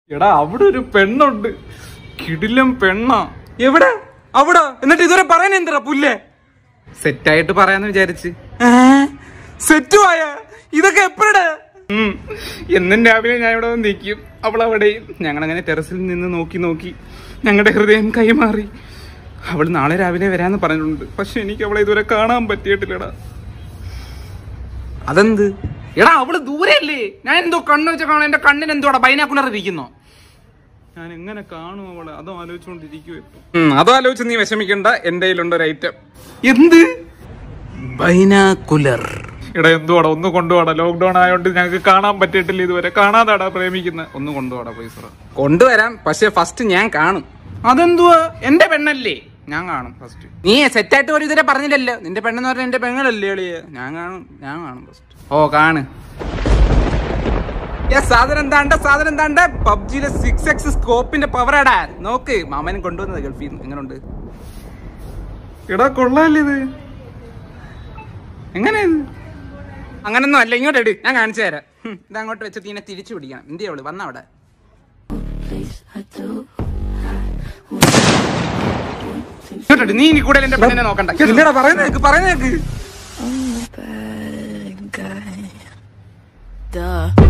എടാ അവിടെ ഒരു പെണ്ണുണ്ട് കിടിലം പെണ്ണാ എവിടെ അവിടെ എന്നിട്ട് ഇതുവരെ പറയാൻ എന്താ പുല്ലേ സെറ്റായിട്ട് പറയാന്ന് വിചാരിച്ച് സെറ്റ് ആയ ഇതൊക്കെ എപ്പോഴാ ഉം. എന്നും രാവിലെ ഞാൻ ഇവിടെ വന്ന് നിൽക്കും അവൾ അവിടെയും ഞങ്ങളങ്ങനെ ടെറസിൽ നിന്ന് നോക്കി നോക്കി ഞങ്ങളുടെ ഹൃദയം കൈമാറി അവൾ നാളെ രാവിലെ വരാന്ന് പറഞ്ഞിട്ടുണ്ട് പക്ഷെ എനിക്ക് അവളെ ഇതുവരെ കാണാൻ പറ്റിയിട്ടില്ലടാ അതെന്ത് എടാ അവള് ദൂരെയല്ലേ ഞാൻ എന്തോ കണ്ണ് വെച്ച കാണാൻ എന്റെ കണ്ണിന് എന്തോടാ ബൈനാക്കുലർ ഇരിക്കുന്നോ ഞാൻ എങ്ങനെ കാണും അവളെ അതോ ആലോചിച്ചുകൊണ്ടിരിക്കുവോ അതോ ആലോചിച്ച് നീ വിഷമിക്കണ്ട എന്റെ കയ്യിലുണ്ട് ഒരു ഐറ്റം എന്ത് ബൈനാക്കുലർ എടാ എന്തുവാടാ ഒന്ന് കൊണ്ടുപോടാ ലോക്ക്ഡൌൺ ആയതുകൊണ്ട് ഞങ്ങൾക്ക് കാണാൻ പറ്റിയിട്ടില്ല ഇതുവരെ കാണാതാടാ പ്രേമിക്കുന്നത് ഒന്ന് കൊണ്ടുപോടാ പൈസ കൊണ്ടുവരാം പക്ഷെ ഫസ്റ്റ് ഞാൻ കാണും അതെന്തുവാ എന്റെ പെണ്ണല്ലേ ഞാൻ കാണും ഫസ്റ്റ് നീ സെറ്റായിട്ട് ഒരു ഇതുവരെ പറഞ്ഞില്ലല്ലോ നിന്റെ പെണ്ണെന്ന് പറഞ്ഞ എന്റെ പെങ്ങളല്ലേ എളിയ ഞാൻ കാണും ഞാൻ കാണും ഫസ്റ്റ് ഓ കാണ് ഏ, സാധനം എന്താണ്ട സാധനം എന്താണ്ട പബ്ജിയിലെ സിക്സ് എക്സ് സ്കോപ്പിന്റെ പവറാടാ നോക്ക് മാമനും കൊണ്ടുവന്നത് ഗൾഫിൽ നിന്ന് എങ്ങനെയുണ്ട് എടാ കൊള്ളാല്ലേ ഇത് എങ്ങനെ ഇത് അങ്ങനൊന്നും അല്ല ഇങ്ങോട്ട് ഇട് ഞാൻ കാണിച്ചു തരാം ഹും, ഇത് അങ്ങോട്ട് വെച്ച് തീനെ തിരിച്ചു പിടിക്കണം എന്തിയാ അവള് വന്ന അവിടെ ഇങ്ങോട്ട് നീ ഇനി കൂടുതൽ എന്റെ പെണ്ണിനെ നോക്കണ്ട ഇല്ലടാ പറയുന്നേക്ക് പറയുന്നേക്ക് I'm a bad guy. Duh.